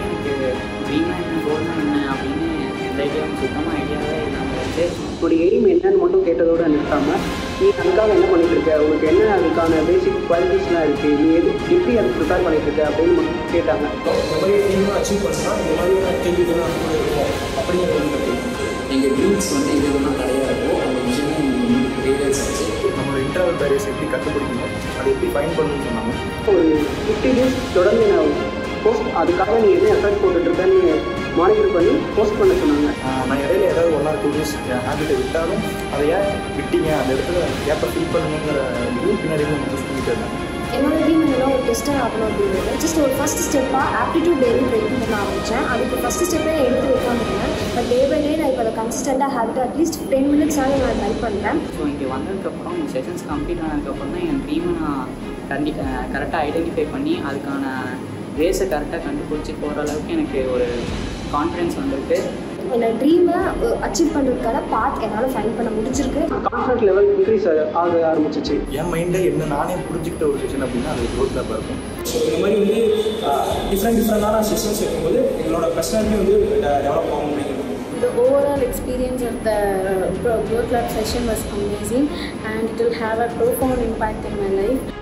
எனக்கு ட்ரீம்னா என்ன கோல்னா என்ன அப்படின்னு எந்த ஐடியாவும் சுத்தமாக ஐடியாவே இல்லாமல் இருந்துச்சு உங்களுடைய எய்ம் என்னன்னு மட்டும் கேட்டதோட நிறுத்தாம நீ அதுக்காக என்ன பண்ணிட்டு இருக்க உனக்கு என்ன அதுக்கான பேசிக் குவாலிட்டிஸ்லாம் இருக்கு நீ எது எப்படி அதை ப்ரிப்பேர் பண்ணிட்டு இருக்க அப்படின்னு மட்டும் கேட்டாங்க இந்த மாதிரி எய்மாக அச்சீவ் பண்ணால் இந்த மாதிரியான கேள்விகள்லாம் கூட இருக்கும் அப்படிங்கிறது வந்து தெரியும் எங்கள் ட்ரீம்ஸ் வந்து எது எதுலாம் கிடையாதோ அந்த விஷயமும் ரியலைஸ் ஆச்சு நம்மளோட இன்டர்வல் பேரியர்ஸ் எப்படி கண்டுபிடிக்கணும் அதை எப்படி ஃபைன் பண்ணணும்னு சொன்னாங்க ஒரு ஃபிஃப்டி டேஸ் தொடர்ந்து நான் போஸ்ட் அதுக்காக நீ என்ன எஃபர்ட் போட்டுட்டு இருக்கேன்னு மானிட்டர் பண்ணி போஸ்ட் பண்ண சொன்னாங்க ஆஹ் நான் இடையில ஏதாவது ஒன் ஆர் டூ டேஸ் என் ஹேபிட்டை விட்டாலும் அதை ஏன் விட்டீங்க அந்த இடத்துல கேப்பை ஃபில் பண்ணணுங்கிற இது பின்னாடி வந்து யூஸ் பண்ணிட்டு இருந்தேன் என்னோட ட்ரீம் என்னன்னா ஒரு டெஸ்டர் ஆகணும் அப்படிங்கிறது ஜஸ்ட் ஒரு ஃபஸ்ட் ஸ்டெப்பாக ஆப்டிடியூட் டெய்லி ட்ரைனிங் பண்ண ஆரம்பித்தேன் அதுக்கு ஃபஸ்ட் ஸ்டெப்பே எடுத்து வைக்காம இருந்தேன் பட் டே பை டே நான் இப்போ அதை கன்சிஸ்டண்ட்டாக ஹேபிட் அட்லீஸ்ட் டென் மினிட்ஸாக நான் ட்ரை பண்ணுறேன் ஸோ இங்கே வந்ததுக்கப்புறம் செஷன்ஸ் கம்ப்ளீட் ஆனதுக்கப்புறம் தான் என் ட்ரீமை நான் கண்டி கரெக்டாக ஐடென்டிஃபை பண்ணி அதுக்கான ரேஸை கரெக்டாக கண்டுபிடிச்சி போகிற அளவுக்கு எனக்கு ஒரு கான்ஃபிடென்ஸ் வந்திருக்கு என்னோட ட்ரீமை அச்சீவ் பண்ணுறதுக்கான பாத் என்னால் ஃபைன் பண்ண முடிஞ்சிருக்கு கான்ஃபிடன்ட் லெவல் இன்க்ரீஸ் ஆக ஆரம்பிச்சிச்சு என் மைண்டை என்ன நானே புரிஞ்சுக்கிட்ட ஒரு செஷன் அப்படின்னா அது ரோட் மேப்பாக இருக்கும் ஸோ இந்த மாதிரி வந்து டிஃப்ரெண்ட் டிஃப்ரெண்டான செஷன்ஸ் இருக்கும்போது எங்களோட பர்சனாலிட்டி வந்து டெவலப் ஆகும் அப்படிங்கிறது The overall experience of the uh, Growth Lab session was amazing and it will have a profound impact in my life.